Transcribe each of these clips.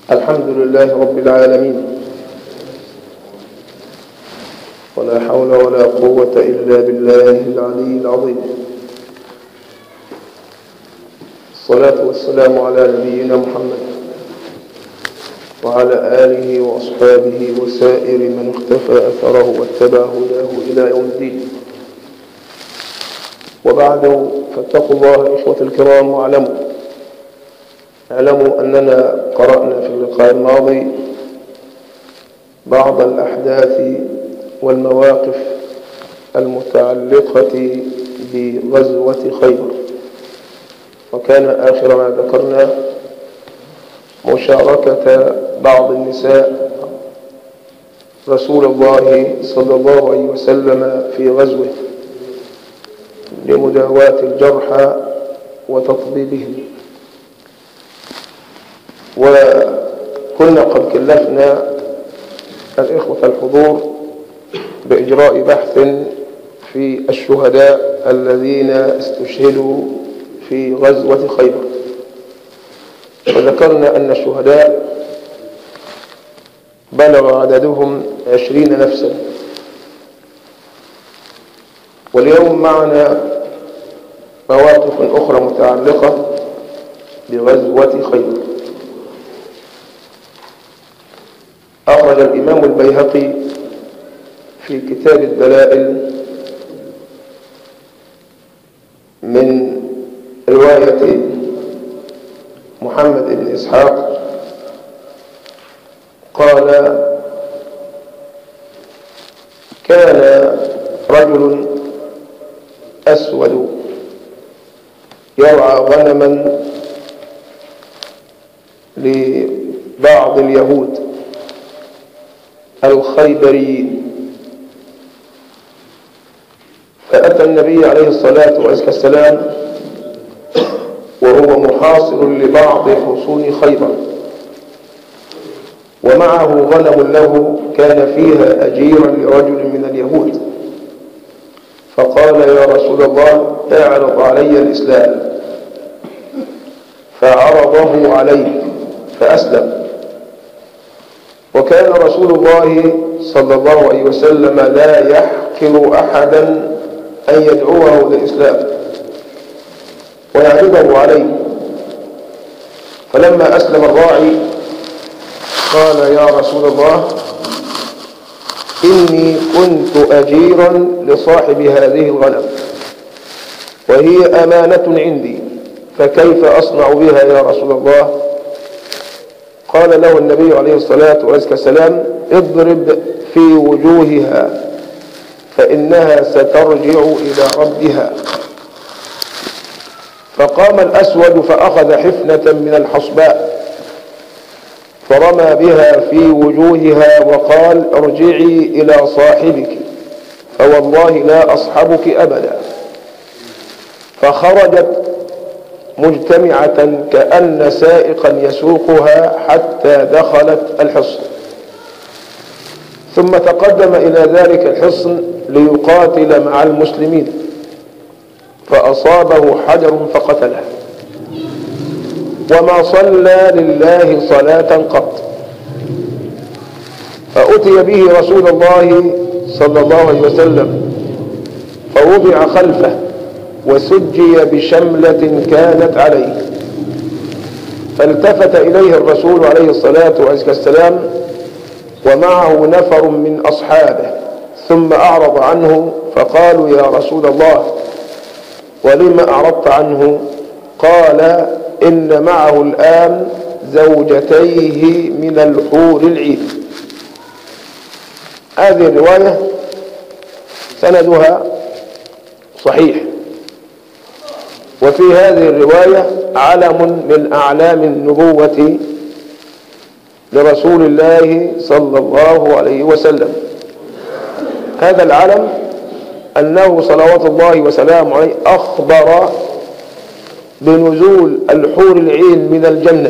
الحمد لله رب العالمين ولا حول ولا قوة إلا بالله العلي العظيم الصلاة والسلام على نبينا محمد وعلى آله وأصحابه وسائر من اختفى أثره واتبع هداه إلى يوم الدين وبعد فاتقوا الله إخوة الكرام واعلموا اعلموا أننا قرأنا في اللقاء الماضي بعض الأحداث والمواقف المتعلقة بغزوة خيبر وكان آخر ما ذكرنا مشاركة بعض النساء رسول الله صلى الله عليه وسلم في غزوه لمداواة الجرحى وتطبيبهم وكنا قد كلفنا الإخوة الحضور بإجراء بحث في الشهداء الذين استشهدوا في غزوة خيبر وذكرنا أن الشهداء بلغ عددهم عشرين نفسا واليوم معنا مواقف أخرى متعلقة بغزوة خيبر أخرج الإمام البيهقي في كتاب الدلائل من رواية محمد بن إسحاق قال كان رجل أسود يرعى غنما لبعض اليهود الخيبريين فأتى النبي عليه الصلاة والسلام وهو محاصر لبعض حصون خيبر ومعه غنم له كان فيها أجيرا لرجل من اليهود فقال يا رسول الله اعرض علي الإسلام فعرضه عليه فأسلم وكان رسول الله صلى الله عليه وسلم لا يحقر أحدا أن يدعوه للإسلام ويعرضه عليه فلما أسلم الراعي قال يا رسول الله إني كنت أجيرا لصاحب هذه الغنم وهي أمانة عندي فكيف أصنع بها يا رسول الله قال له النبي عليه الصلاة والسلام اضرب في وجوهها فإنها سترجع إلى ربها فقام الأسود فأخذ حفنة من الحصباء فرمى بها في وجوهها وقال ارجعي إلى صاحبك فوالله لا أصحبك أبدا فخرجت مجتمعة كأن سائقا يسوقها حتى دخلت الحصن ثم تقدم إلى ذلك الحصن ليقاتل مع المسلمين فأصابه حجر فقتله وما صلى لله صلاة قط فأتي به رسول الله صلى الله عليه وسلم فوضع خلفه وسجي بشملة كانت عليه فالتفت إليه الرسول عليه الصلاة والسلام ومعه نفر من أصحابه ثم أعرض عنه فقالوا يا رسول الله ولما أعرضت عنه قال إن معه الآن زوجتيه من الحور العين هذه الرواية سندها صحيح وفي هذه الرواية علم من أعلام النبوة لرسول الله صلى الله عليه وسلم هذا العلم أنه صلوات الله وسلامه عليه أخبر بنزول الحور العين من الجنة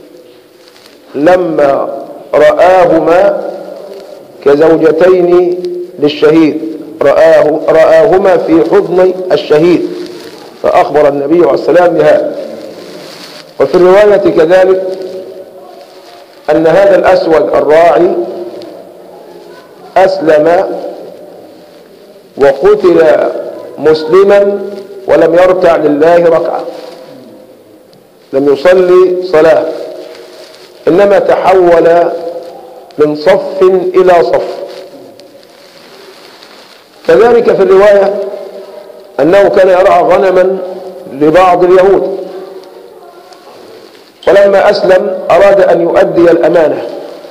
لما رآهما كزوجتين للشهيد رآه رآهما في حضن الشهيد فأخبر النبي عليه السلام بهذا وفي الرواية كذلك أن هذا الأسود الراعي أسلم وقتل مسلما ولم يركع لله ركعة لم يصلي صلاة إنما تحول من صف إلى صف كذلك في الرواية أنه كان يرعى غنما لبعض اليهود ولما أسلم أراد أن يؤدي الأمانة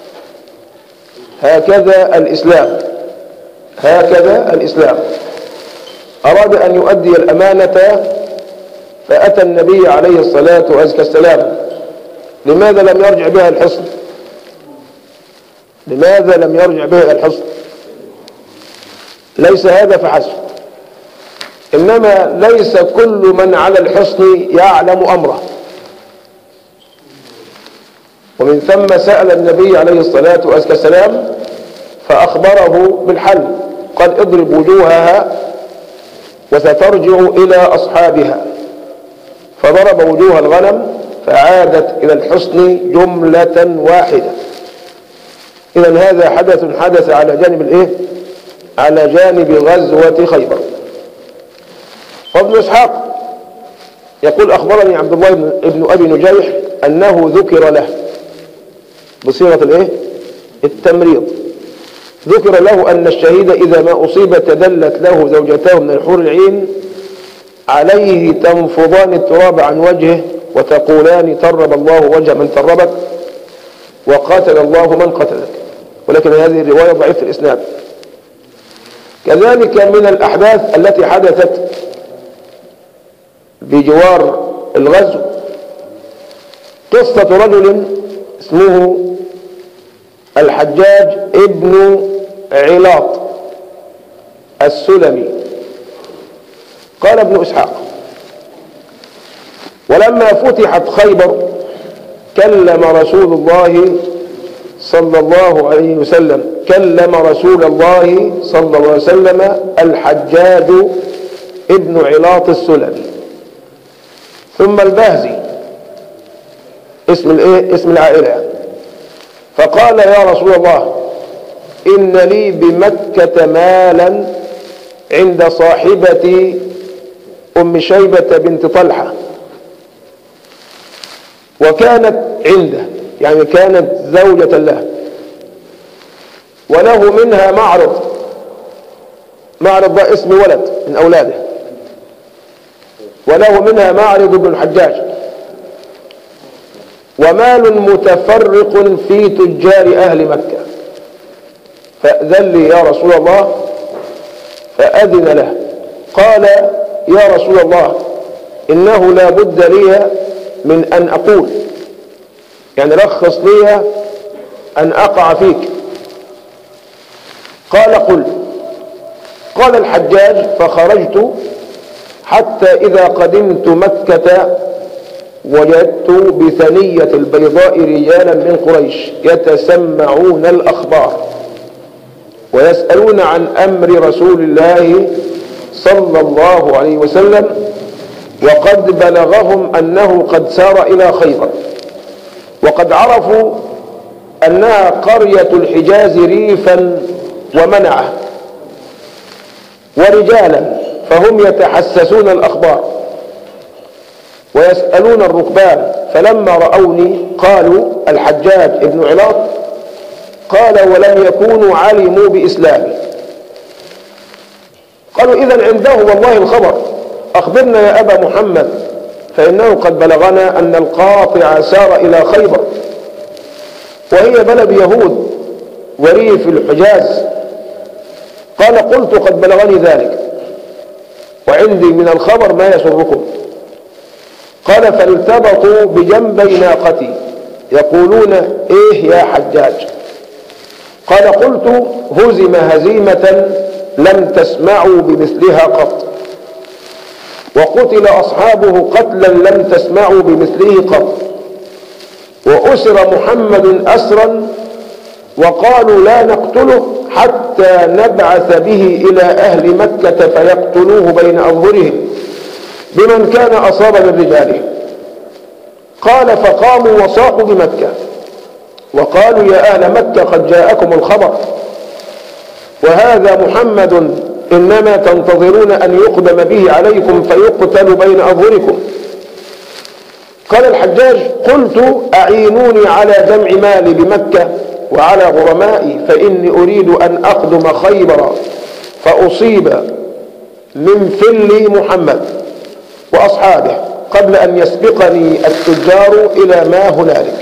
هكذا الإسلام هكذا الإسلام أراد أن يؤدي الأمانة فأتى النبي عليه الصلاة والسلام لماذا لم يرجع بها الحصن لماذا لم يرجع بها الحصن ليس هذا فحسب إنما ليس كل من على الحصن يعلم أمره ومن ثم سأل النبي عليه الصلاة والسلام فأخبره بالحل قال اضرب وجوهها وسترجع إلى أصحابها فضرب وجوه الغنم فعادت إلى الحصن جملة واحدة إذا هذا حدث حدث على جانب الإيه؟ على جانب غزوة خيبر وابن إسحاق يقول أخبرني عبد الله بن أبي نجيح أنه ذكر له بصيغة الإيه؟ التمريض ذكر له أن الشهيد إذا ما أصيب تدلت له زوجته من الحور العين عليه تنفضان التراب عن وجهه وتقولان ترب الله وجه من تربك وقاتل الله من قتلك ولكن هذه الرواية ضعيفة الإسناد كذلك من الأحداث التي حدثت بجوار الغزو قصة رجل اسمه الحجاج ابن علاط السلمي قال ابن إسحاق ولما فتحت خيبر كلم رسول الله صلى الله عليه وسلم كلم رسول الله صلى الله عليه وسلم الحجاج ابن علاط السلمي ثم البهزي اسم الايه اسم العائله فقال يا رسول الله ان لي بمكه مالا عند صاحبتي ام شيبه بنت طلحه وكانت عنده يعني كانت زوجة له وله منها معرض معرض ده اسم ولد من أولاده وله منها معرض بن الحجاج ومال متفرق في تجار أهل مكة فأذن لي يا رسول الله فأذن له قال يا رسول الله إنه لا بد لي من أن أقول يعني رخص لي أن أقع فيك قال قل قال الحجاج فخرجت حتى إذا قدمت مكة وجدت بثنية البيضاء رجالا من قريش يتسمعون الأخبار ويسألون عن أمر رسول الله صلى الله عليه وسلم وقد بلغهم أنه قد سار إلى خيبر وقد عرفوا أنها قرية الحجاز ريفا ومنعه ورجالا فهم يتحسسون الأخبار ويسألون الركبان فلما رأوني قالوا الحجاج ابن علاط قال ولم يكونوا علموا بإسلامي قالوا إذا عنده والله الخبر أخبرنا يا أبا محمد فإنه قد بلغنا أن القاطع سار إلى خيبر وهي بلد يهود وريف الحجاز قال قلت قد بلغني ذلك وعندي من الخبر ما يسركم قال فالتبطوا بجنبي ناقتي يقولون ايه يا حجاج قال قلت هزم هزيمة لم تسمعوا بمثلها قط وقتل أصحابه قتلا لم تسمعوا بمثله قط وأسر محمد أسرا وقالوا لا نقتله حتى نبعث به إلى أهل مكة فيقتلوه بين أنظرهم بمن كان أصاب من رجالهم قال فقاموا وصاحوا بمكة وقالوا يا أهل مكة قد جاءكم الخبر وهذا محمد إنما تنتظرون أن يقدم به عليكم فيقتل بين أظهركم قال الحجاج قلت أعينوني على جمع مالي بمكة وعلى غرمائي فإني أريد أن أقدم خيبر فأصيب من فل محمد وأصحابه قبل أن يسبقني التجار إلى ما هنالك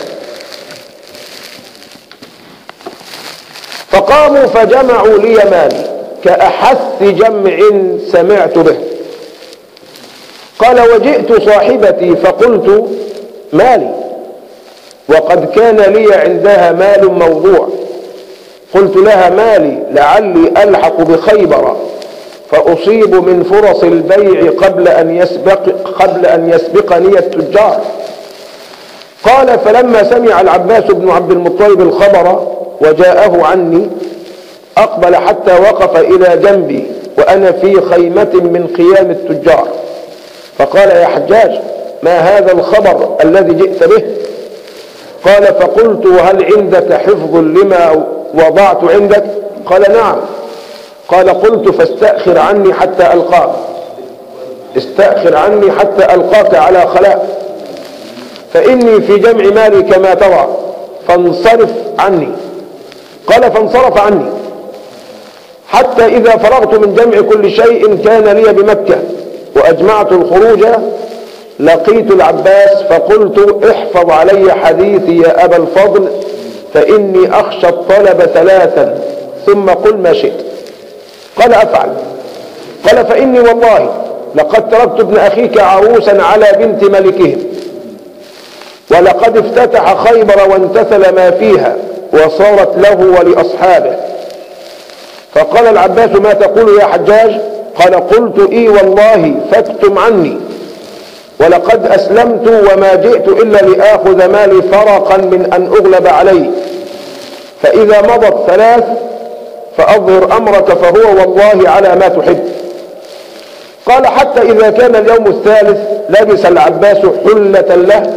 فقاموا فجمعوا لي مالي كأحث جمع سمعت به قال وجئت صاحبتي فقلت مالي وقد كان لي عندها مال موضوع قلت لها مالي لعلي ألحق بخيبر فأصيب من فرص البيع قبل أن يسبق قبل أن يسبقني التجار قال فلما سمع العباس بن عبد المطلب الخبر وجاءه عني أقبل حتى وقف إلى جنبي وأنا في خيمة من خيام التجار فقال يا حجاج ما هذا الخبر الذي جئت به قال فقلت وهل عندك حفظ لما وضعت عندك قال نعم قال قلت فاستأخر عني حتى ألقاك استأخر عني حتى ألقاك على خلاء فإني في جمع مالي كما ترى فانصرف عني قال فانصرف عني حتى إذا فرغت من جمع كل شيء كان لي بمكة وأجمعت الخروج لقيت العباس فقلت احفظ علي حديثي يا أبا الفضل فإني أخشى الطلب ثلاثا ثم قل ما شئت قال أفعل قال فإني والله لقد تركت ابن أخيك عروسا على بنت ملكهم ولقد افتتح خيبر وانتثل ما فيها وصارت له ولأصحابه فقال العباس ما تقول يا حجاج قال قلت إي والله فاكتم عني ولقد أسلمت وما جئت إلا لآخذ مالي فرقا من أن أغلب عليه فإذا مضت ثلاث فأظهر أمرك فهو والله على ما تحب قال حتى إذا كان اليوم الثالث لبس العباس حلة له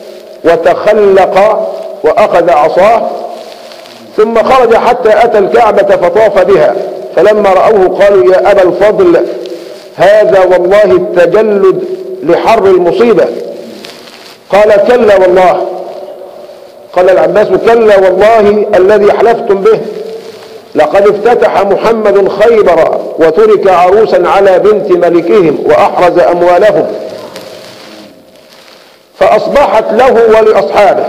وتخلق وأخذ عصاه ثم خرج حتى أتى الكعبة فطاف بها فلما رأوه قالوا يا أبا الفضل هذا والله التجلد لحر المصيبة قال كلا والله قال العباس كلا والله الذي حلفتم به لقد افتتح محمد خيبر وترك عروسا على بنت ملكهم وأحرز أموالهم فأصبحت له ولأصحابه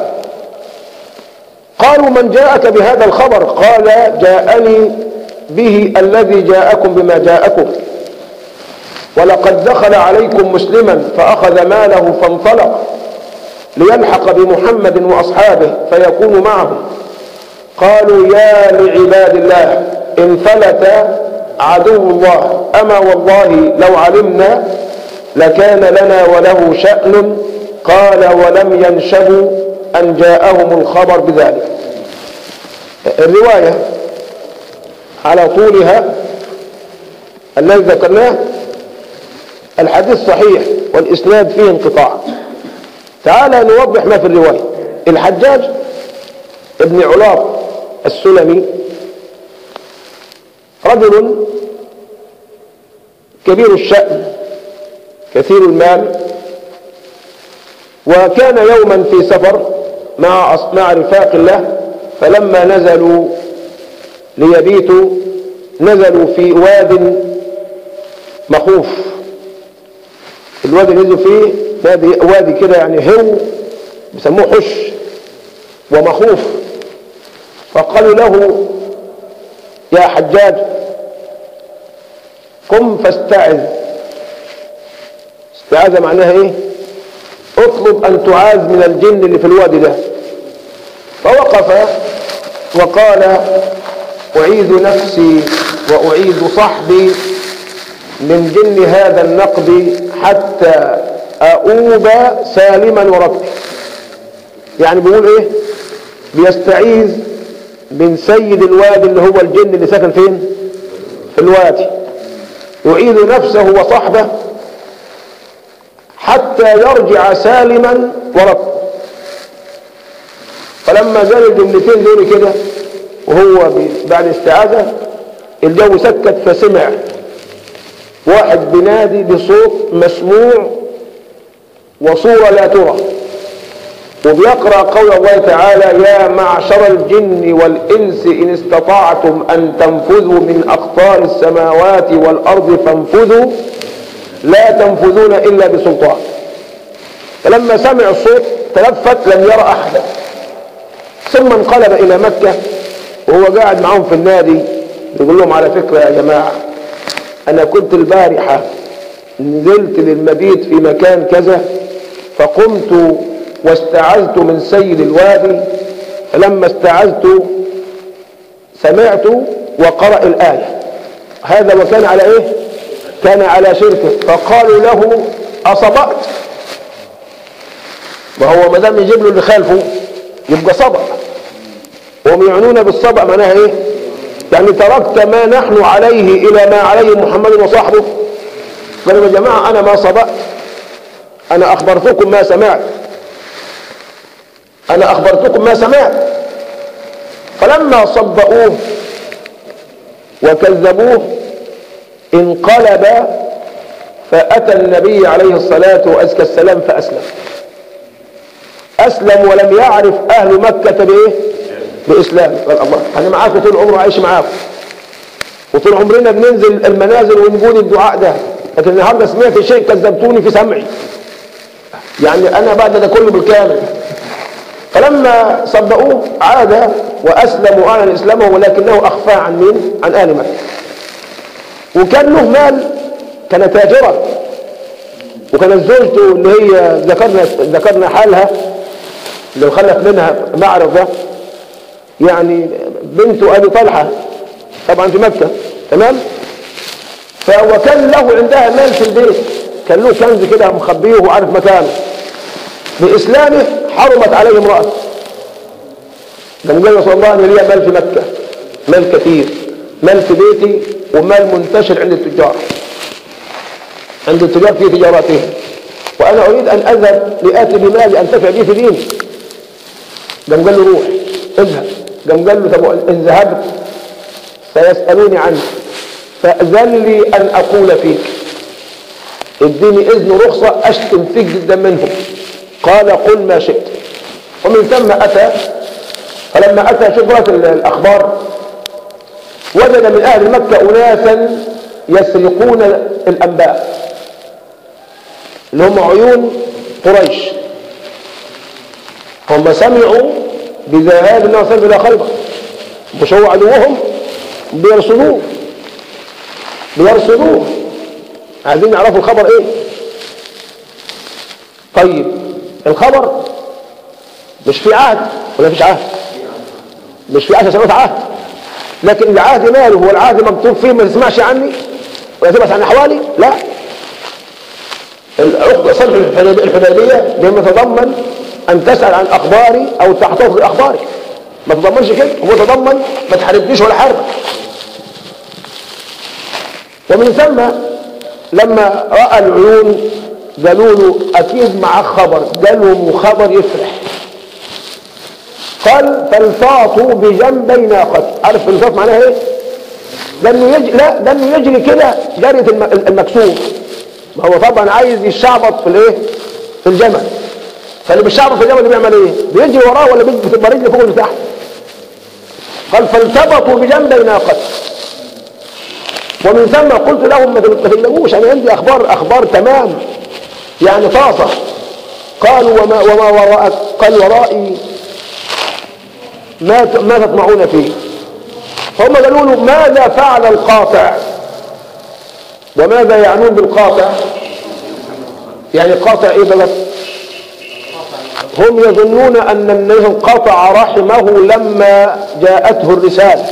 قالوا من جاءك بهذا الخبر قال جاءني به الذي جاءكم بما جاءكم ولقد دخل عليكم مسلما فأخذ ماله فانطلق ليلحق بمحمد وأصحابه فيكون معهم قالوا يا لعباد الله انفلت عدو الله أما والله لو علمنا لكان لنا وله شأن قال ولم ينشبوا أن جاءهم الخبر بذلك الرواية على طولها الذي ذكرناه الحديث صحيح والإسناد فيه انقطاع تعالى نوضح ما في الرواية الحجاج ابن علاق السلمي رجل كبير الشأن كثير المال وكان يوما في سفر مع مع رفاق الله فلما نزلوا ليبيتوا نزلوا في واد مخوف الوادي اللي نزلوا فيه وادي, وادي كده يعني هو بيسموه حش ومخوف فقالوا له يا حجاج قم فاستعذ استعاذ معناها ايه اطلب ان تعاذ من الجن اللي في الوادي ده فوقف وقال اعيذ نفسي واعيذ صحبي من جن هذا النقب حتى أؤوب سالما وربي يعني بيقول ايه بيستعيذ من سيد الوادي اللي هو الجن اللي ساكن فين في الوادي يعيد نفسه وصحبه حتى يرجع سالما وربه فلما زال الجملتين دول كده وهو بعد استعاذة الجو سكت فسمع واحد بنادي بصوت مسموع وصورة لا ترى وبيقرأ قول الله تعالى يا معشر الجن والإنس إن استطعتم أن تنفذوا من أقطار السماوات والأرض فانفذوا لا تنفذون إلا بسلطان فلما سمع الصوت تلفت لم يرى أحدا ثم انقلب إلى مكة وهو قاعد معهم في النادي يقول لهم على فكرة يا جماعة أنا كنت البارحة نزلت للمبيت في مكان كذا فقمت واستعذت من سيد الوادي فلما استعذت سمعت وقرأ الآية هذا وكان على إيه كان على شركه فقالوا له أصبأت وهو ما دام يجيب له اللي خالفه يبقى صبأ وهم يعنون بالصبأ معناها إيه يعني تركت ما نحن عليه إلى ما عليه محمد وصحبه قالوا يا جماعة أنا ما صبأت أنا أخبرتكم ما سمعت أنا أخبرتكم ما سمعت فلما صبؤوه وكذبوه انقلب فأتى النبي عليه الصلاة وأزكى السلام فأسلم أسلم ولم يعرف أهل مكة بإيه بإسلام قال الله أنا معاكم طول عمره عايش معاكم وطول عمرنا بننزل المنازل ونقول الدعاء ده لكن النهارده سمعت شيء كذبتوني في سمعي يعني أنا بعد ده كله بالكامل فلما صدقوه عاد وأسلم وأعلن إسلامه ولكنه أخفى عن مين؟ عن أهل مكة وكان له مال كان تاجرة وكانت زوجته اللي هي ذكرنا ذكرنا حالها اللي خلف منها معرض ده يعني بنت أبي طلحة طبعا في مكة تمام فهو كان له عندها مال في البيت كان له كنز كده مخبيه وعارف مكانه بإسلامه حرمت عليه امرأته قام قال رسول الله أنا لي مال في مكة مال كثير مال في بيتي ومال منتشر عند التجار عند التجار في تجاراتهم وأنا أريد أن أذهب لآتي بمالي أنتفع به في ديني قام قال له روح اذهب قام قال له طب إن ذهبت سيسألوني عنك فأذن لي أن أقول فيك اديني إذن رخصة أشتم فيك جدا منهم قال قل ما شئت ومن ثم أتى فلما أتى شبرة الأخبار وجد من أهل مكة أناسا يسرقون الأنباء اللي هم عيون قريش هم سمعوا بذهاب النبي صلى الله عليه وسلم إلى خيبر مش هو عدوهم بيرصدوه بيرصدوه عايزين يعرفوا الخبر ايه طيب الخبر مش في عهد ولا فيش عهد مش في عشر سنوات عهد لكن العهد ماله هو العهد مكتوب فيه ما تسمعش عني ولا تسمع عن احوالي لا العقد صلح الحديبيه بما يتضمن ان تسال عن اخباري او تحتفظ باخباري ما تضمنش كده هو تضمن ما تحاربنيش ولا حاربك ومن ثم لما راى العيون قالوا له اكيد معاه خبر قالهم خبر يفرح قال فالفاطوا بجنبي ناقة عارف الفاط معناها ايه ده انه يجري لا ده انه يجري كده جرية المكسور ما هو طبعا عايز يشعبط في الايه في الجمل فاللي بيشعبط في الجمل بيعمل ايه بيجري وراه ولا بتبقى رجل فوق اللي تحت قال فالتبطوا بجنبي ناقة ومن ثم قلت لهم ما تتكلموش انا عندي اخبار اخبار تمام يعني طاسه قالوا وما وما وراءك قال ورائي ما ما تطمعون فيه هم قالوا له ماذا فعل القاطع وماذا يعنون بالقاطع يعني قاطع ايه بلد هم يظنون ان النبي قطع رحمه لما جاءته الرساله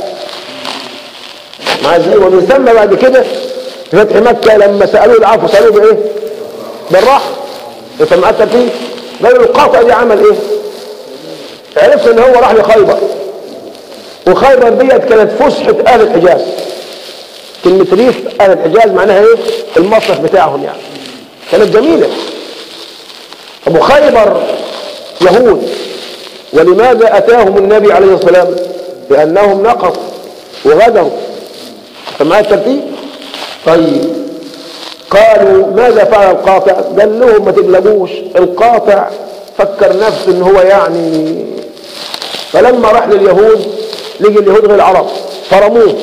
مع ومن ثم بعد كده في فتح مكه لما سالوه العفو سالوه بايه بالرحم فما اتى فيه قالوا القاطع دي عمل ايه عرفت ان هو راح لخيبر وخيبر ديت كانت فسحة اهل الحجاز كلمة ريف اهل الحجاز معناها ايه المصرف بتاعهم يعني كانت جميلة ابو خيبر يهود ولماذا أتاهم النبي عليه الصلاة والسلام لأنهم نقصوا وغدروا فمع الترتيب طيب قالوا ماذا فعل القاطع قال لهم ما تقلقوش القاطع فكر نفسه ان هو يعني فلما راح لليهود لقي اليهود غير العرب فرموه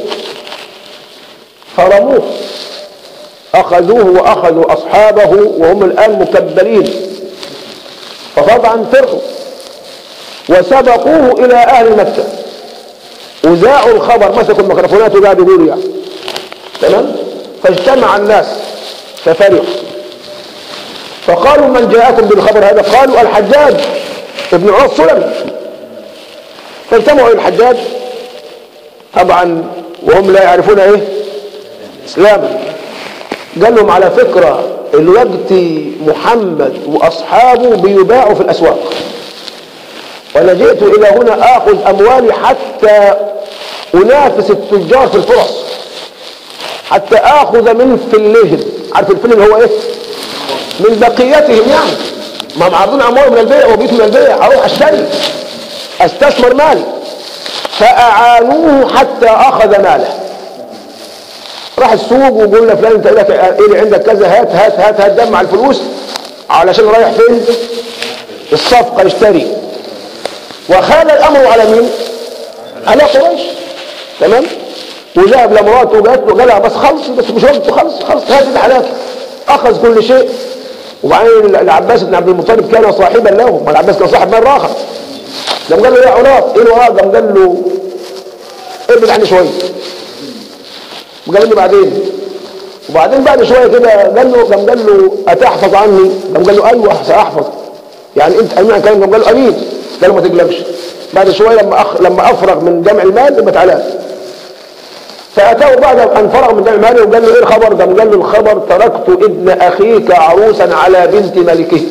فرموه أخذوه وأخذوا أصحابه وهم الآن مكبلين فطبعا فروا وسبقوه إلى أهل مكة وذاعوا الخبر مسكوا الميكروفونات وقعدوا يقولوا يعني تمام فاجتمع الناس ففرحوا فقالوا من جاءكم بالخبر هذا قالوا الحجاج ابن عوف السلمي فاجتمعوا الى الحجاج طبعا وهم لا يعرفون ايه اسلاما قال لهم على فكرة الوقت محمد واصحابه بيباعوا في الاسواق وانا جئت الى هنا اخذ اموالي حتى انافس التجار في الفرص حتى اخذ من فلهم عارف الفل اللي هو ايه من بقيتهم يعني ما هم عارضين اموالهم من البيع وبيتهم من البيع اروح اشتري استثمر مالي فاعانوه حتى اخذ ماله راح السوق وقول لفلان انت لك ايه اللي عندك كذا هات هات هات هات دمع الفلوس علشان رايح فين الصفقه يشتري وخال الامر على مين على قريش تمام وذهب لمراته وقالت له قالها بس خلص بس مش وقته خلص خلص هات الحالات اخذ كل شيء وبعدين العباس بن عبد المطلب كان صاحبا له ما العباس كان صاحب مال راخر لما قال له يا علاط ايه الوراء قام قال له ابعد عني شويه وقال له بعدين وبعدين بعد شويه كده قال له قام قال له اتحفظ عني قام قال له ايوه ساحفظ يعني انت امين عن كلام قام قال له امين قال له ما تقلقش بعد شويه لما أخ... لما افرغ من جمع المال يبقى تعالى فاتاه بعد ان فرغ من جمع المال وقال له ايه الخبر قام قال له الخبر تركت ابن اخيك عروسا على بنت ملكه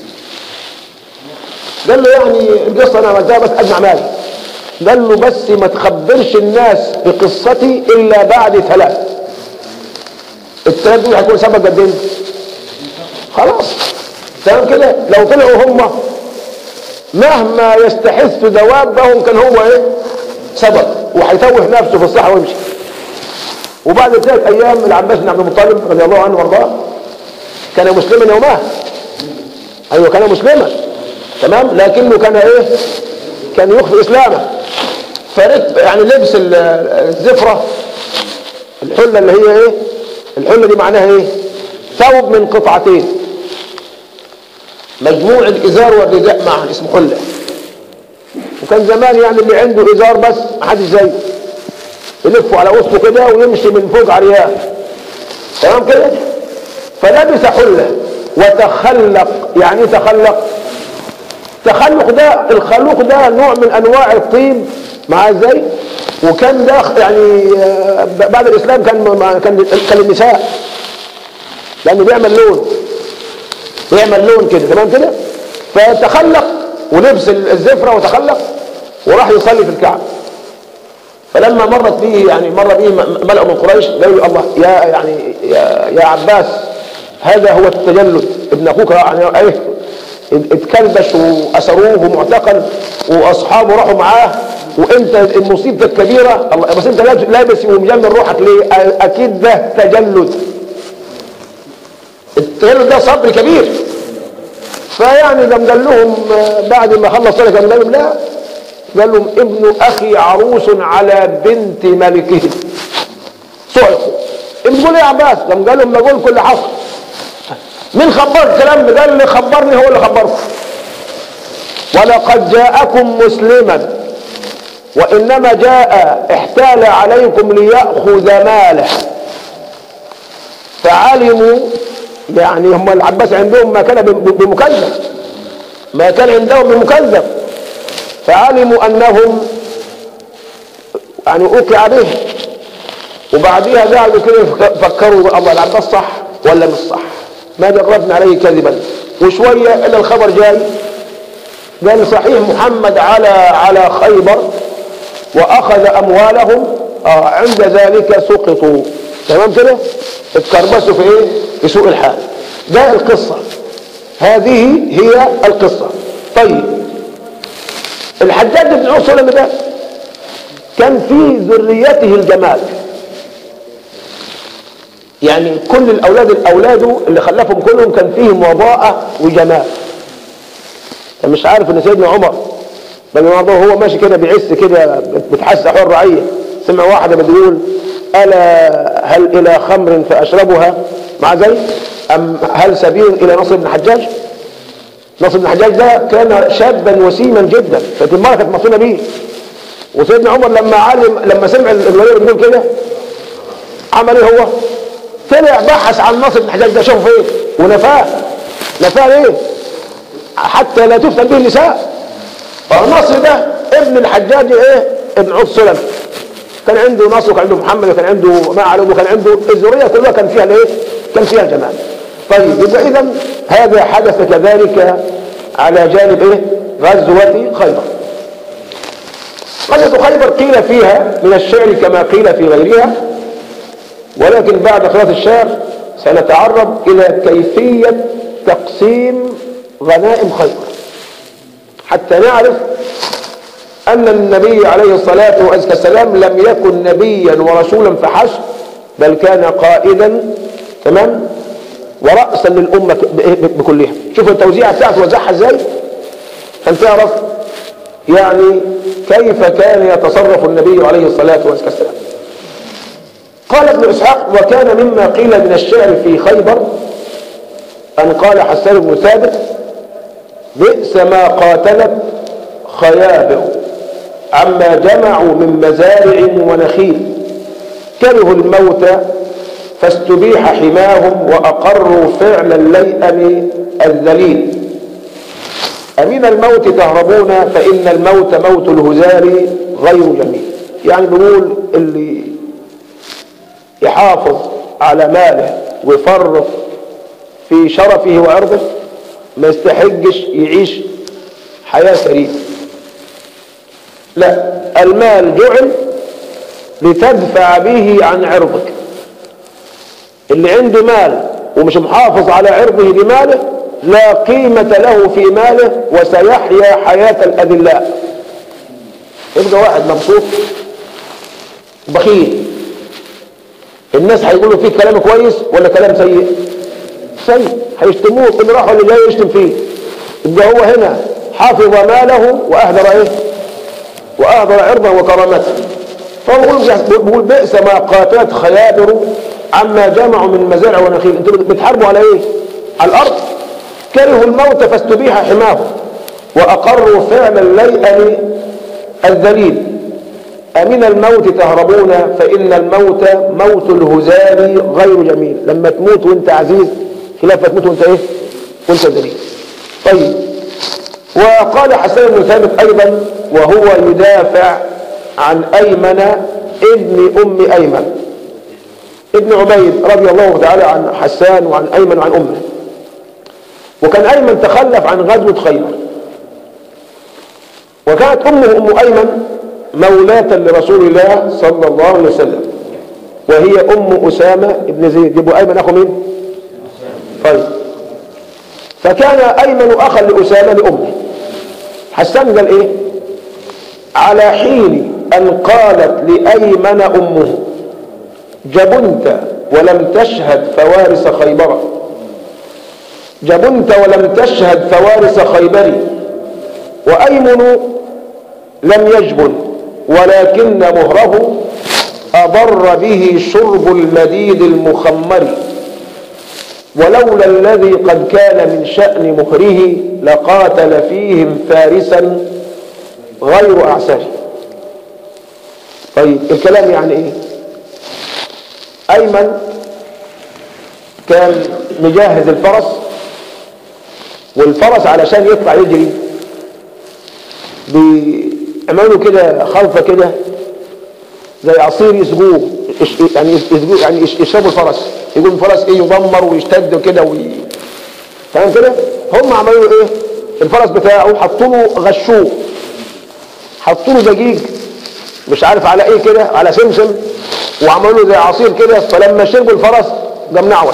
قال له يعني القصه انا عملتها بس اجمع مالي قال له بس ما تخبرش الناس بقصتي الا بعد ثلاث الثلاث دول هيكون سبب قد ايه خلاص تمام كده لو طلعوا هم مهما يستحث دوابهم كان هو ايه سبب وهيتوه نفسه في الصحراء ويمشي وبعد ثلاث ايام العباس بن عبد المطلب رضي الله عنه وارضاه كان مسلما يومها ايوه كان مسلما تمام لكنه كان ايه كان يخفي اسلامه فرد يعني لبس الزفره الحله اللي هي ايه الحله دي معناها ايه ثوب من قطعتين مجموع الازار والرداء معا اسمه حله وكان زمان يعني اللي عنده ازار بس محدش زيه يلفه على وسطه كده ويمشي من فوق عريان تمام كده فلبس حله وتخلق يعني ايه تخلق تخلق ده الخلوق ده نوع من انواع الطيب مع ازاي وكان ده يعني بعد الاسلام كان كان كان النساء لانه بيعمل لون بيعمل لون كده تمام كده فتخلق ولبس الزفره وتخلق وراح يصلي في الكعبه فلما مرت به يعني مر به ملأ من قريش قالوا له الله يا يعني يا, يا عباس هذا هو التجلد ابن اخوك يعني ايه اتكلبش واسروه معتقل واصحابه راحوا معاه وانت مصيبتك كبيره الله بس انت لابس ومجمل روحك ليه؟ اكيد ده تجلد التجلد ده صبر كبير فيعني لما قال لهم بعد ما خلص صلاه قال لهم لا قال لهم ابن اخي عروس على بنت ملكه صعقوا بتقول ايه يا عباس قام قال لهم بقول كل حصر مين خبر الكلام ده قال اللي خبرني هو اللي خبركم ولقد جاءكم مسلما وانما جاء احتال عليكم ليأخذ ماله فعلموا يعني هم العباس عندهم ما كان بمكذب ما كان عندهم بمكذب فعلموا انهم يعني اوقع به وبعديها قعدوا كده فكروا الله العباس صح ولا مش صح ما جربنا عليه كذبا وشويه الا الخبر جاي قال صحيح محمد على على خيبر واخذ اموالهم آه عند ذلك سقطوا تمام كده اتكربسوا في ايه في سوء الحال ده القصه هذه هي القصه طيب الحجاج بن عوف سلم ده كان في ذريته الجمال يعني كل الاولاد الاولاده اللي خلفهم كلهم كان فيهم وضاءة وجمال كان مش عارف ان سيدنا عمر بل الموضوع هو ماشي كده بيعس كده بتحس حول الرعية سمع واحدة بتقول ألا هل إلى خمر فأشربها مع زيد أم هل سبيل إلى نصر بن حجاج نصر بن حجاج ده كان شابا وسيما جدا كانت المرأة كانت مصونة بيه وسيدنا عمر لما علم لما سمع الوليد بيقول كده عمل ايه هو طلع بحث عن نصر بن حجاج ده شافه فين ونفاه نفاه ليه حتى لا تفتن به النساء فالنصر ده ابن الحجاج ايه ابن عوف سلم كان عنده نصر وكان عنده محمد وكان عنده معلم وكان عنده الذريه كلها كان فيها الايه كان فيها الجمال طيب يبقى اذا هذا حدث كذلك على جانب ايه غزوه خيبر غزوه خيبر قيل فيها من الشعر كما قيل في غيرها ولكن بعد خلاص الشعر سنتعرض الى كيفيه تقسيم غنائم خيبر حتى نعرف أن النبي عليه الصلاة والسلام لم يكن نبيا ورسولا فحسب بل كان قائدا تمام ورأسا للأمة بكلها شوف التوزيع بتاعته وزعها ازاي عشان تعرف يعني كيف كان يتصرف النبي عليه الصلاة والسلام قال ابن إسحاق وكان مما قيل من الشعر في خيبر أن قال حسان بن ثابت بئس ما قاتلت خيابر عما جمعوا من مزارع ونخيل كرهوا الموت فاستبيح حماهم وأقروا فعل الليئم الذليل أمن الموت تهربون فإن الموت موت الهزال غير جميل يعني بنقول اللي يحافظ على ماله ويفرط في شرفه وعرضه ما يستحقش يعيش حياة كريمة لا المال جعل لتدفع به عن عرضك اللي عنده مال ومش محافظ على عرضه بماله لا قيمة له في ماله وسيحيا حياة الأذلاء يبقى واحد مبسوط بخيل الناس هيقولوا فيه كلام كويس ولا كلام سيء سيء هيشتموه اللي راح واللي جاي يشتم فيه يبقى هو هنا حافظ ماله واهدر ايه واهدر عرضه وكرامته فهو بيقول بئس ما قاتلت خيابر عما جمعوا من مزارع ونخيل انتوا بتحاربوا على ايه على الارض كرهوا الموت فاستبيح حماه واقروا فعل الليئم الذليل أمن الموت تهربون فإن الموت موت الهزال غير جميل لما تموت وانت عزيز خلاف تموت وانت ايه وانت ذليل طيب وقال حسان بن ثابت أيضا وهو يدافع عن أيمن ابن أم أيمن ابن عبيد رضي الله تعالى عن حسان وعن أيمن وعن أمه وكان أيمن تخلف عن غزوة خيبر وكانت أمه أم أيمن مولاة لرسول الله صلى الله عليه وسلم وهي أم أسامة ابن زيد يبقى أيمن أخو مين طيب فكان أيمن أخا لأسامة لأمه حسان قال إيه على حين أن قالت لأيمن أمه جبنت ولم تشهد فوارس خيبر جبنت ولم تشهد فوارس خيبر وأيمن لم يجبن ولكن مهره أضر به شرب المديد المخمر ولولا الذي قد كان من شأن مهره لقاتل فيهم فارسا غير أعسر طيب الكلام يعني ايه أيمن كان مجهز الفرس والفرس علشان يطلع يجري بيعملوا كده خلطة كده زي عصير يسقوه يعني يسقوه يعني يشربوا الفرس يقول الفرس ايه يدمر ويشتد كده وي... تمام كده هم عملوا له ايه الفرس بتاعه حطوا له غشوه حطوا له دقيق مش عارف على ايه كده على سمسم وعملوا له زي عصير كده فلما شربوا الفرس قام نعوش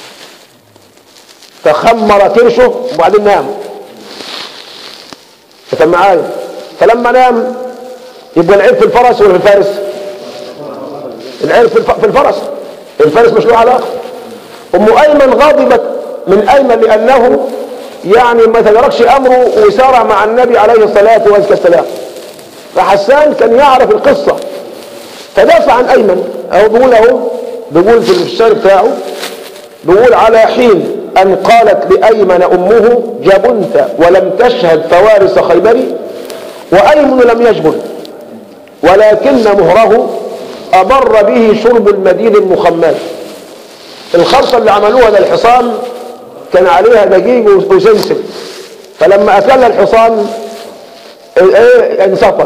فخمر كرشه وبعدين نام كان معايا فلما نام يبقى العيب في الفرس ولا في الفارس العيب في الف- في الفرس الفارس مش له علاقه ام ايمن غضبت من ايمن لانه يعني ما تدركش امره وسارع مع النبي عليه الصلاه والسلام فحسان كان يعرف القصه فدافع عن ايمن او بيقول اهو بيقول في الشعر بتاعه بيقول على حين ان قالت لايمن امه جبنت ولم تشهد فوارس خيبر وايمن لم يجبن ولكن مهره أمر به شرب المدين المخمل الخلطة اللي عملوها للحصان كان عليها دقيق وسمسم فلما أكلها الحصان ايه انسطل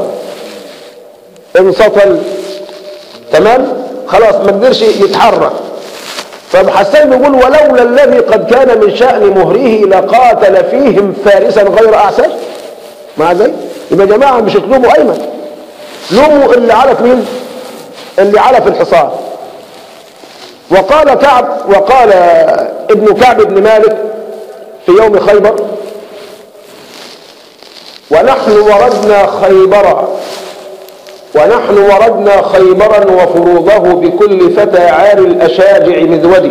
انسطل تمام خلاص ما قدرش يتحرك فحسان بيقول ولولا الذي قد كان من شأن مهره لقاتل فيهم فارسا غير أعسر مع ذلك يبقى يا جماعة مش اطلبوا أيمن لوموا اللي علف مين اللي علف الحصان وقال كعب وقال ابن كعب بن مالك في يوم خيبر ونحن وردنا خيبرا ونحن وردنا خيبرا وفروضه بكل فتى عار الأشاجع مذودي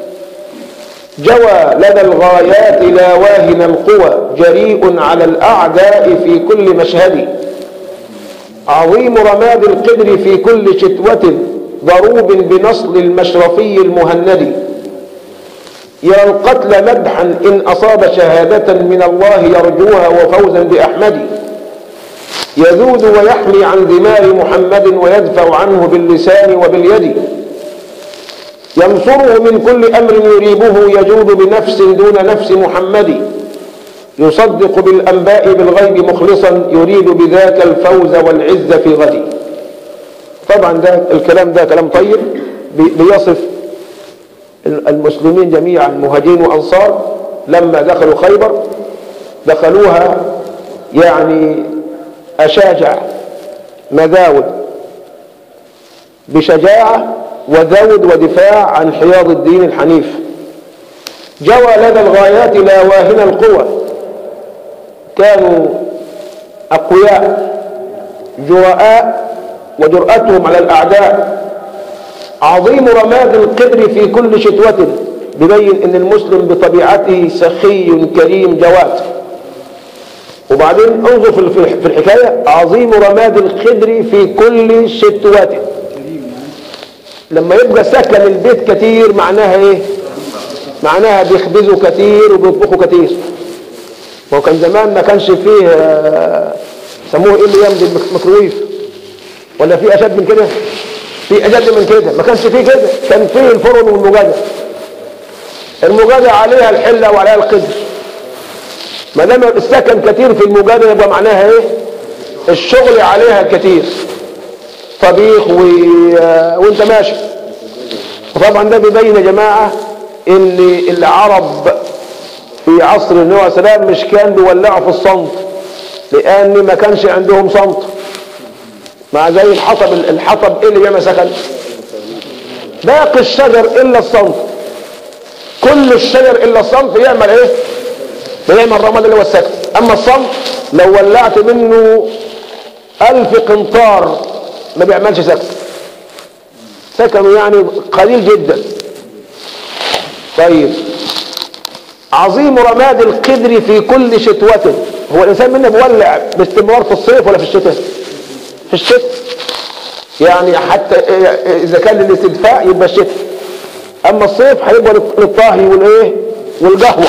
جوى لدى الغايات لا واهن القوى جريء على الأعداء في كل مشهد عظيم رماد القدر في كل شتوة ضروب بنصل المشرفي المهند يرى القتل مدحا إن أصاب شهادة من الله يرجوها وفوزا بأحمد يذود ويحمي عن دماء محمد ويدفع عنه باللسان وباليد ينصره من كل أمر يريبه يجود بنفس دون نفس محمد يصدق بالأنباء بالغيب مخلصا يريد بذاك الفوز والعز في غد طبعا ده الكلام ده كلام طيب بي- بيصف المسلمين جميعا مهاجرين وأنصار لما دخلوا خيبر دخلوها يعني أشاجع مذاود بشجاعة وذود ودفاع عن حياض الدين الحنيف جوى لدى الغايات لا واهن القوى كانوا أقوياء جراء وجرأتهم على الأعداء عظيم رماد القدر في كل شتوة ببين ان المسلم بطبيعته سخي كريم جواد وبعدين انظر في في- في الحكاية عظيم رماد القدر في كل شتوة لما يبقى سكن البيت كتير معناها ايه معناها بيخبزوا كتير وبيطبخوا كتير ما هو كان زمان ما كانش فيه آه، سموه ايه اللي يمضي الميكرويف ولا في اشد من كده في اشد من كده ما كانش فيه كده كان فيه الفرن والمجاده المجاده عليها الحله وعليها القدر ما دام السكن كتير في المجاده يبقى معناها ايه الشغل عليها كتير طبيخ و... آه، وانت ماشي وطبعا ده بيبين يا جماعه ان العرب في عصر النبي عليه السلام مش كان بيولعوا في الصمت لان ما كانش عندهم صمت مع زي الحطب الحطب ايه اللي بيعمل سكن باقي الشجر الا الصمت كل الشجر الا الصمت يعمل ايه بيعمل رماد اللي هو السكن اما الصمت لو ولعت منه الف قنطار ما بيعملش سكن سكنه يعني قليل جدا طيب عظيم رماد القدر في كل شتوة هو الإنسان منا بيولع باستمرار في الصيف ولا في الشتاء في الشتاء يعني حتى إذا كان للاستدفاء يبقى الشتاء أما الصيف هيبقى للطهي والإيه والقهوة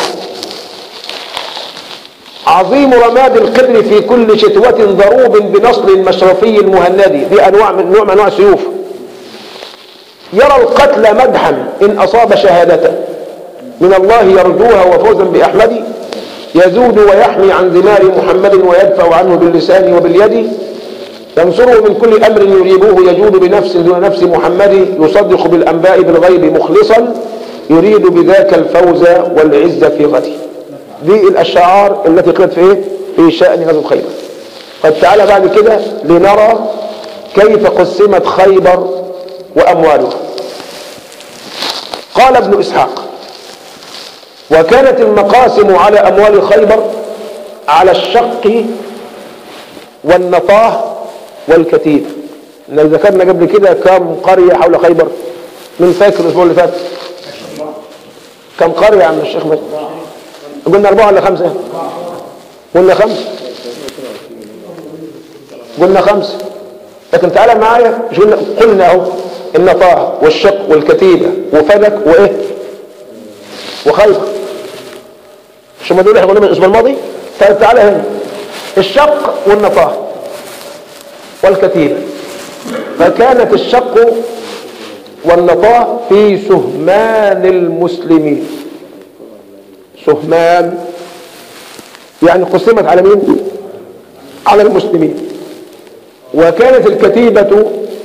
عظيم رماد القدر في كل شتوة ضروب بنصل المشرفي المهندي دي أنواع من نوع من أنواع السيوف يرى القتل مدحا إن أصاب شهادته من الله يرجوها وفوزا بأحمد يزود ويحمي عن دمار محمد ويدفع عنه باللسان وباليد ينصره من كل أمر يريبوه يجود بنفس دون نفس محمد يصدق بالأنباء بالغيب مخلصا يريد بذاك الفوز والعز في غده دي الأشعار التي قلت في إيه؟ في شأن غزو خيبر طيب تعالى بعد كده لنرى كيف قسمت خيبر وأموالها قال ابن إسحاق وكانت المقاسم على أموال خيبر على الشق والنطاه والكتيب احنا ذكرنا قبل كده كم قرية حول خيبر من فاكر الاسبوع اللي فات كم قرية يا عم الشيخ مجد قلنا أربعة ولا خمسة قلنا خمسة قلنا خمسة لكن تعالى معايا مش قلنا قلنا اهو النطاه والشق والكتيبة وفدك وايه وخيبر مش هم دول احنا قلنا من الاسبوع الماضي طيب تعالى هنا الشق والنطاه والكتيبة فكانت الشق والنطاه في سهمان المسلمين سهمان يعني قسمت على مين على المسلمين وكانت الكتيبة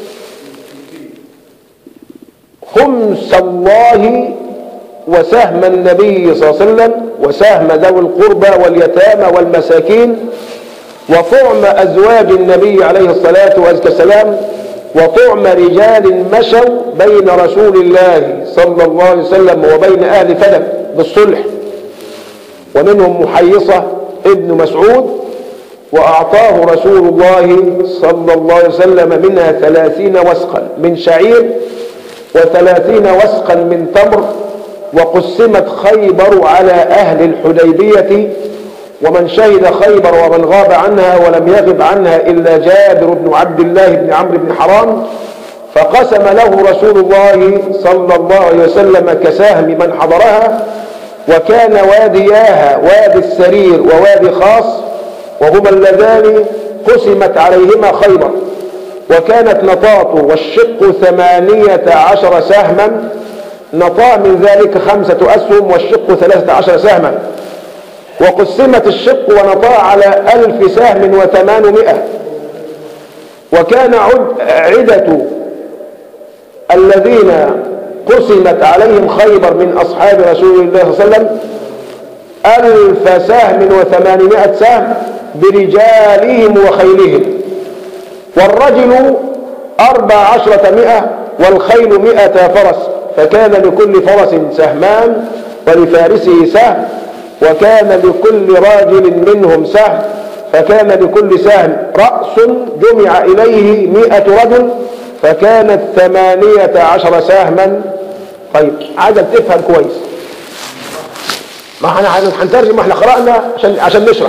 خمس الله وسهم النبي صلى الله عليه وسلم وسهم ذوي القربى واليتامى والمساكين وطعم أزواج النبي عليه الصلاة والسلام وطعم رجال مشوا بين رسول الله صلى الله عليه وسلم وبين أهل فلك بالصلح ومنهم محيصة ابن مسعود وأعطاه رسول الله صلى الله عليه وسلم منها ثلاثين وسقا من شعير وثلاثين وسقا من تمر وقسمت خيبر على أهل الحديبية ومن شهد خيبر ومن غاب عنها ولم يغب عنها إلا جابر بن عبد الله بن عمرو بن حرام فقسم له رسول الله صلى الله عليه وسلم كساهم من حضرها وكان وادياها وادي السرير ووادي خاص وهما اللذان قسمت عليهما خيبر وكانت نطاط والشق ثمانية عشر سهما نطاء من ذلك خمسة أسهم والشق ثلاثة عشر سهما وقسمت الشق ونطاء على ألف سهم وثمانمائة وكان عد عدة الذين قسمت عليهم خيبر من أصحاب رسول الله صلى الله عليه وسلم ألف سهم وثمانمائة سهم برجالهم وخيلهم والرجل أربع عشرة مئة والخيل مئة فرس فكان لكل فرس سهمان ولفارسه سهم وكان لكل راجل منهم سهم فكان لكل سهم رأس جمع إليه مئة رجل فكانت ثمانية عشر سهما طيب عايزك تفهم كويس ما احنا هنترجم ما احنا قرأنا عشان عشان نشرح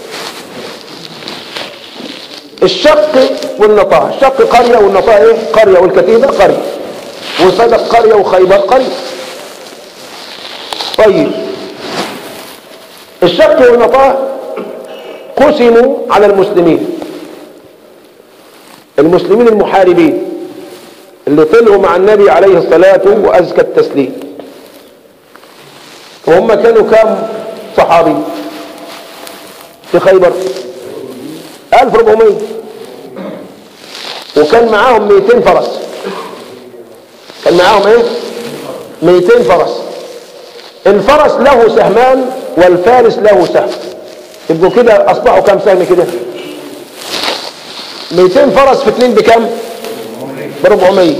الشق والنطاع الشق قرية والنطاع ايه قرية والكتيبة قرية والصدق قرية وخيبر قرية طيب الشق والنطاع قسموا على المسلمين المسلمين المحاربين اللي طلعوا مع النبي عليه الصلاة وأزكى التسليم وهم كانوا كام صحابي في خيبر 1400 وكان معاهم 200 فرس كان معاهم ايه 200 فرس الفرس له سهمان والفارس له سهم يبقوا كده اصبحوا كام سهم كده 200 فرس في اثنين بكام ب 400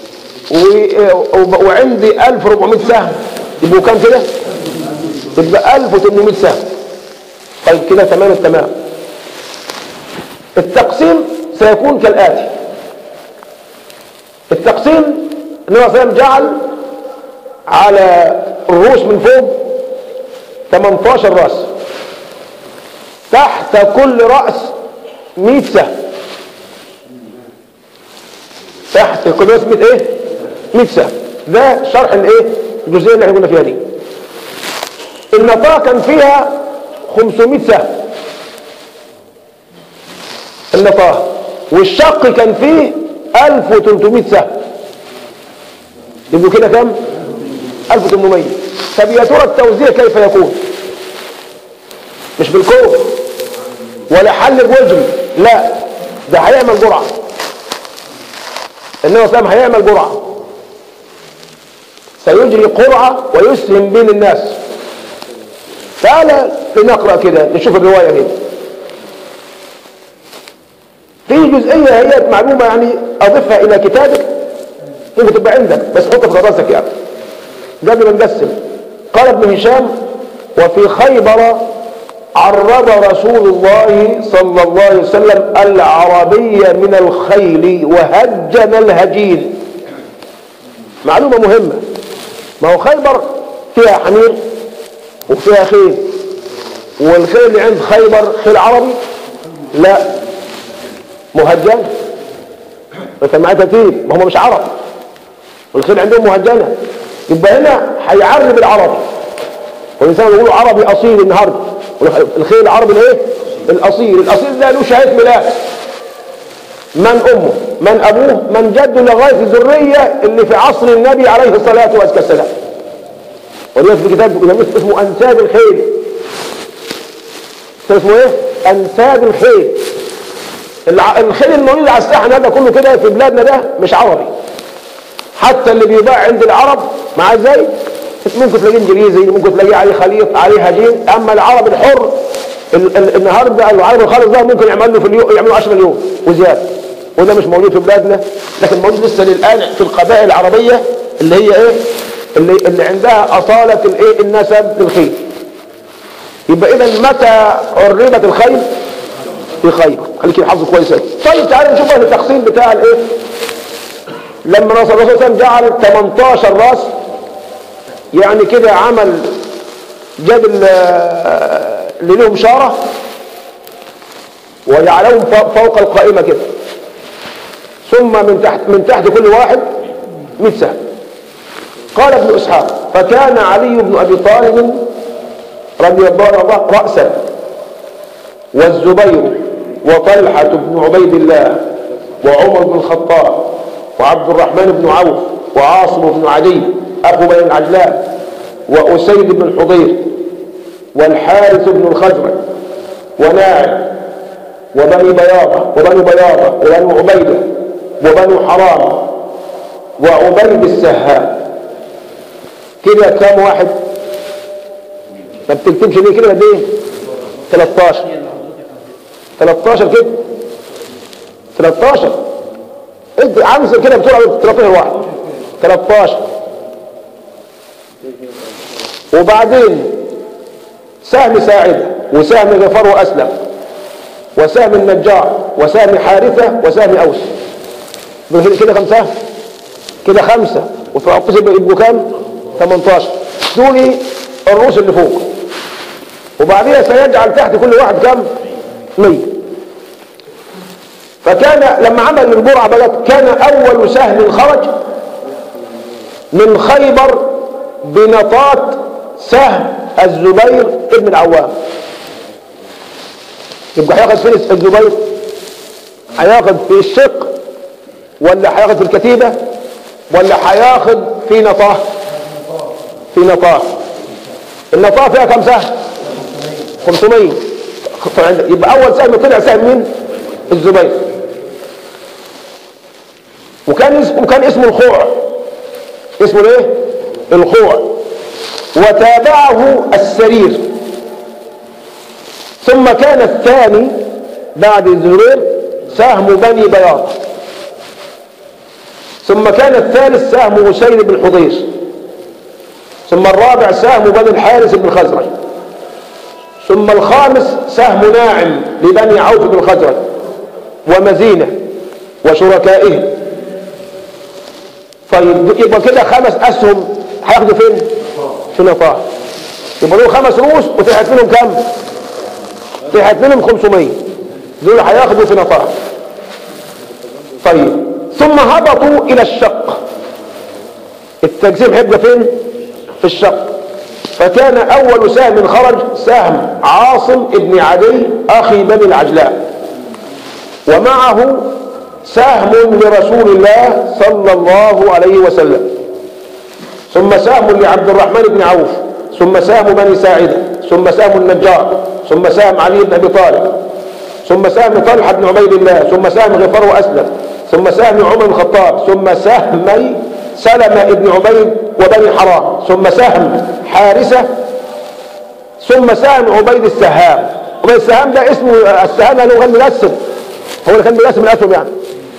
و... وعندي 1400 سهم يبقوا كام كده يبقى 1800 سهم طيب كده تمام التمام التقسيم سيكون كالآتي التقسيم النبي صلى الله عليه وسلم جعل على الرؤوس من فوق 18 راس تحت كل رأس 100 سهم تحت كل راس 100 ايه 100 سهم ده شرح الايه الجزئيه اللي احنا قلنا فيها دي النطاق كان فيها 500 سهم النطاق والشق كان فيه 1300 سهم يبقوا كده كام 1800 طب يا ترى التوزيع كيف يكون مش بالكوف ولا حل بوجه لا ده هيعمل جرعه النبي صلى الله عليه وسلم هيعمل جرعه سيجري قرعه ويسهم بين الناس تعالى لنقرا كده نشوف الروايه هنا في جزئيه هي معلومه يعني اضيفها الى كتابك ممكن تبقى عندك بس حطها في راسك يعني قبل ما نقسم قال ابن هشام وفي خيبر عرض رسول الله صلى الله عليه وسلم العربية من الخيل وهجن الهجين معلومة مهمة ما هو خيبر فيها حمير وفيها خيل والخيل اللي عند خيبر خيل عربي لا مهجن انت معاه ترتيب ما هم مش عرب والخيل عندهم مهجنه يبقى هنا هيعرب العربي والانسان بيقولوا عربي اصيل النهارده الخيل العربي الايه الاصيل الاصيل ده له شهاده ميلاد من امه من ابوه من جده لغايه الذريه اللي في عصر النبي عليه الصلاه والسلام ولذلك في كتاب اسمه انساب الخيل اسمه ايه انساب الخيل الع- الخيل الموجود على الساحه ده كله كده في بلادنا ده مش عربي حتى اللي بيباع عند العرب مع ازاي ممكن تلاقيه انجليزي ممكن تلاقيه عليه خليط عليه هجين اما العرب الحر ال- ال- النهارده العرب الخالص ده ممكن يعمل له في اليوم يعملوا 10 مليون وزياده وده مش موجود في بلادنا لكن موجود لسه للان في القبائل العربيه اللي هي ايه اللي, اللي عندها اصاله الايه النسب للخيل يبقى اذا متى عربت الخيل في خير خليك حظه كويس أوي. طيب تعالى نشوف بقى التقسيم بتاع الايه لما الرسول صلى الله عليه وسلم جعل 18 راس يعني كده عمل جاب ال- اللي لهم شاره وجعلهم فوق- فوق القائمه كده ثم من تحت من تحت كل واحد 100 سهم قال ابن اسحاق فكان علي بن ابي طالب رضي الله عنه راسا والزبير وطلحة بن عبيد الله وعمر بن الخطاب وعبد الرحمن بن عوف وعاصم بن عدي أبو بن العجلان وأسيد بن الحضير والحارث بن الخزرج وناعم وبني بياضة وبنو بياضة وبنو عبيدة وبنو حرام وعبيد السهام كده كام واحد ما بتكتبش ليه كده قد ايه 13 13 كده 13 انت عامل كده بسرعه 13 واحد 13 وبعدين سهم ساعدة وسهم غفار وأسلم وسهم النجار وسهم حارثة وسهم أوس يبقى كده كم سهم كده خمسة وفي عقوس يبقوا كام 18 دول الرؤوس اللي فوق وبعدين سيجعل تحت كل واحد كم 100 فكان لما عمل الجرعة بقت كان أول سهم خرج من خيبر بنطاط سهم الزبير ابن العوام يبقى هياخد فين الزبير هياخد في الشق ولا هياخد في الكتيبة ولا هياخد في نطاه في نطاه النطاه فيها كم سهم 500 يبقى اول سهم طلع سهم مين الزبير وكان اسمه وكان اسمه الخوع اسمه ايه الخوع وتابعه السرير ثم كان الثاني بعد الزبير سهم بني بياض ثم كان الثالث سهم أسيد بن حضير ثم الرابع سهم بني الحارث بن خزرج ثم الخامس سهم ناعم لبني عوف بن خزرج ومزينة وشركائهم طيب يبقى كده خمس أسهم هياخدوا فين؟ في نطاق يبقى دول خمس رؤوس وتحت منهم كم؟ تحت منهم 500 دول هياخدوا في نطاق طيب ثم هبطوا إلى الشق التقسيم هيبقى فين؟ في الشق فكان أول سهم خرج سهم عاصم ابن عدي أخي بني العجلان ومعه سهم لرسول الله صلى الله عليه وسلم ثم سهم لعبد الرحمن بن عوف ثم سهم بني ساعدة ثم سهم النجار ثم سهم علي بن أبي طالب ثم سهم طلحة بن عبيد الله ثم سهم غفار وأسلم ثم سهم عمر بن الخطاب ثم سهمي سلمة بن عبيد وبني حرام ثم سهم حارثة ثم سهم عبيد السهام عبيد السهام ده اسمه السهام لأنه كان مقسم هو اللي كان مقسم الأسهم يعني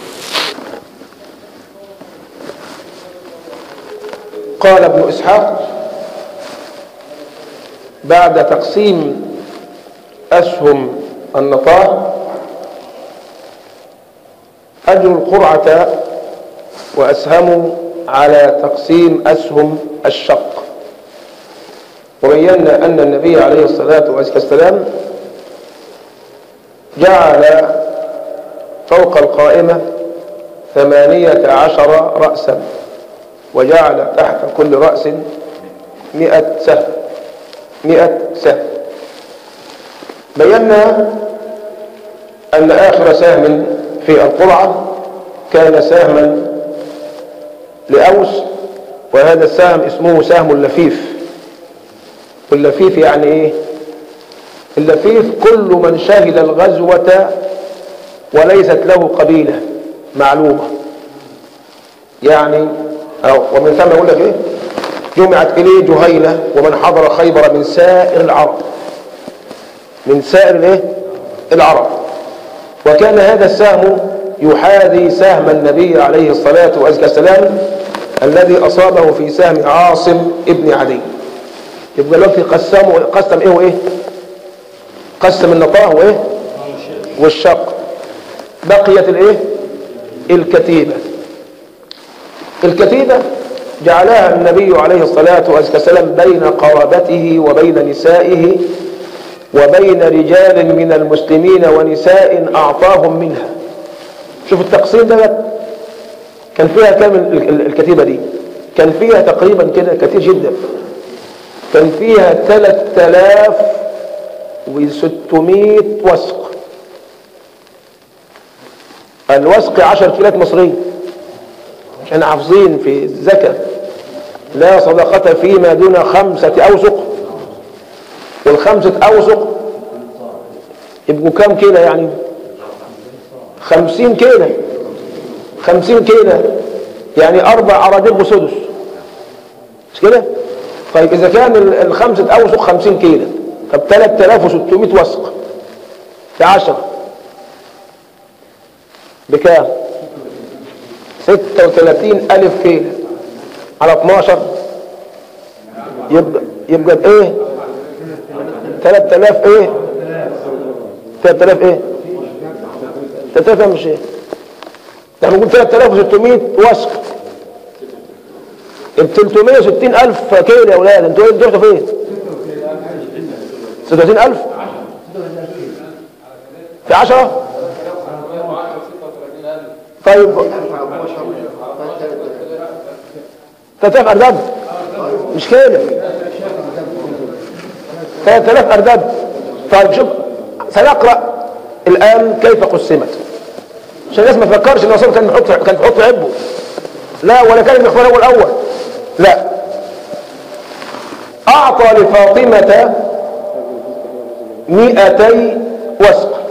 قال ابن إسحاق بعد تقسيم أسهم النطاة أجروا القرعة وأسهموا على تقسيم أسهم الشق وبينا أن النبي عليه الصلاة والسلام جعل فوق القائمة ثمانية عشر رأسا وجعل تحت كل رأس مئة سهم مئة سهم بينا أن آخر سهم في القرعة كان سهما لأوس وهذا السهم اسمه سهم اللفيف واللفيف يعني ايه اللفيف كل من شهد الغزوة وليست له قبيلة معلومة يعني أو ومن ثم يقول لك ايه جمعت إليه جهينة ومن حضر خيبر من سائر العرب من سائر الايه العرب وكان هذا السهم يحاذي سهم النبي عليه الصلاة والسلام الذي أصابه في سهم عاصم ابن عدي يبقى دلوقتي قسموا قسم ايه وايه قسم النطاه وايه والشق بقيت الايه الكتيبة الكتيبة جعلها النبي عليه الصلاة والسلام بين قرابته وبين نسائه وبين رجال من المسلمين ونساء أعطاهم منها شوف التقسيم ده كان فيها كام الكتيبة دي كان فيها تقريبا كده كتير جدا كان فيها 3600 وسق الوسق 10 كيلات مصرية احنا حافظين في الزكاة لا صدقة فيما دون خمسة أوسق والخمسة أوسق يبقوا كام كيلو يعني خمسين كيلو خمسين كيلو يعني أربع أراضيب وسدس مش كده طيب إذا كان الخمسة أوسق خمسين كيلو طب 3600 وسق في 10 بكام 36 ألف كيلو على 12 يبقى يبقى بإيه 3000 إيه 3000 إيه 3000 مش إيه ده بنقول 3600 وسق ب 360 ألف كيلو يا أولاد انتوا ايه رحتوا فين 36 ألف في 10 طيب 3000 أرداد مش كده 3000 أرداد طيب شوف سنقرأ الآن كيف قسمت عشان الناس ما تفكرش ان الرسول كان بيحط كان بيحط عبه لا ولا كان بيختار هو الاول لا اعطى لفاطمه مئتي وسق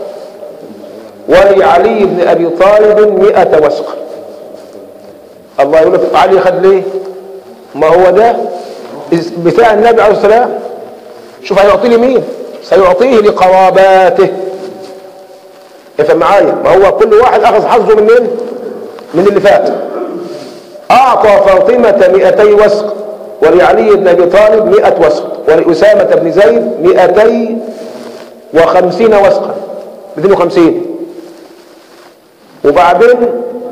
ولعلي بن ابي طالب مئة وسق الله يقول لك علي خد ليه ما هو ده بتاع النبي عليه الصلاه والسلام شوف هيعطيه لمين سيعطيه لقراباته افهم معايا ما هو كل واحد اخذ حظه منين من اللي فات اعطى فاطمة مئتي وسق ولعلي بن ابي طالب مئة وسق ولأسامة بن زيد مئتي وخمسين وسقا 250 وبعدين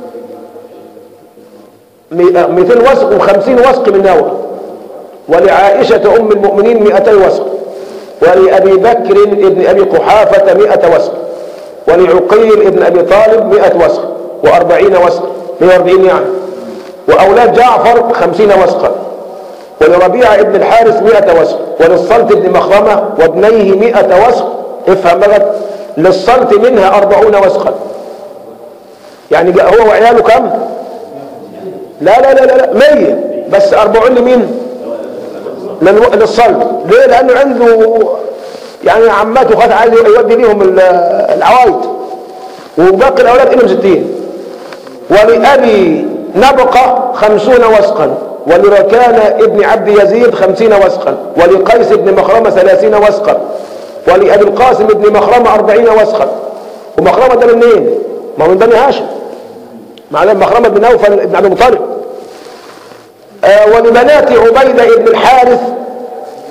200 وسق و50 وسق من نوى ولعائشة أم المؤمنين 200 وسق ولأبي بكر ابن أبي قحافة 100 وسق ولعقيل ابن أبي طالب 100 وسق وأربعين وسق 140 يعني وأولاد جعفر 50 وسقا ولربيعة ابن الحارث 100 وسق وللصلت ابن مخرمة وابنيه 100 وسق افهم بقى للصلت منها 40 وسقا يعني جاء هو وعياله كم لا لا لا لا 100 بس 40 لمين للصلت ليه لأنه عنده يعني عماته خد عايز يودي ليهم العوايد وباقي الاولاد لهم 60 ولابي نبقه 50 وسقا ولركان ابن عبد يزيد 50 وسقا ولقيس بن مخرمه 30 وسقا ولابي القاسم بن مخرمه 40 وسقا ومخرمه ده منين؟ ما هو من بني هاشم معناه مخرمه بن نوفل بن عبد المطلب آه ولبنات عبيده بن الحارث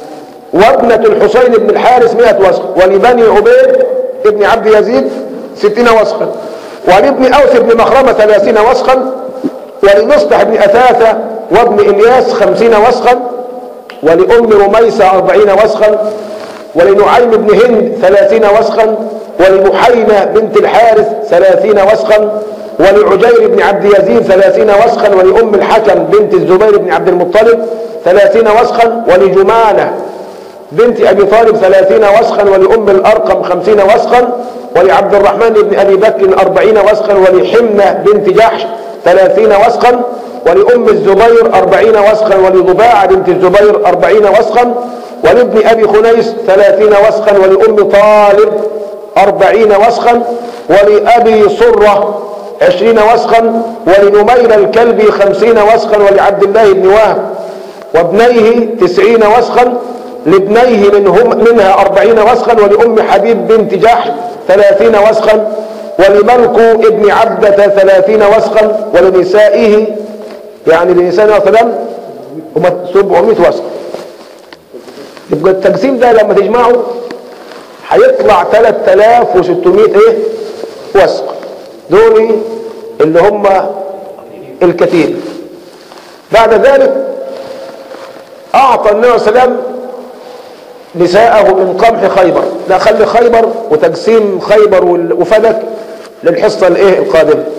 وابنة الحسين بن الحارث مئة وسق ولبني عبيد ابن عبد يزيد ستين وسقا ولابن أوس بن مخرمة ثلاثين وسقا ولمصطح بن أثاثة وابن إلياس خمسين وسقا ولأم رميسة أربعين وسقا ولنعيم بن هند ثلاثين وسقا ولبحينة بنت الحارث ثلاثين وسقا ولعجير بن عبد يزيد ثلاثين وسقا ولأم الحكم بنت الزبير بن عبد المطلب ثلاثين وسقا ولجمانة بنت أبي طالب ثلاثين وسقا ولأم الأرقم خمسين وسقا ولعبد الرحمن بن أبي بكر أربعين وسقا ولحمنة بنت جحش ثلاثين وسقا ولأم الزبير أربعين وسقا ولضباعة بنت الزبير أربعين وسقا ولابن أبي خنيس ثلاثين وسقا ولأم طالب أربعين وسقا ولأبي صرة عشرين وسقا ولنمير الكلبي خمسين وسقا ولعبد الله بن وهب وابنيه تسعين وسقا لابنيه منهم منها أربعين وسقا ولأم حبيب بنت جحش ثلاثين وسقا ولملك ابن عبدة ثلاثين وسقا ولنسائه يعني لنساء مثلا هم 700 وسق يبقى التقسيم ده لما تجمعه هيطلع 3600 ايه وسق دول اللي هم الكثير بعد ذلك اعطى النبي صلى الله عليه وسلم نساءه من قمح خيبر لا خلي خيبر وتقسيم خيبر وفدك للحصة الايه القادمة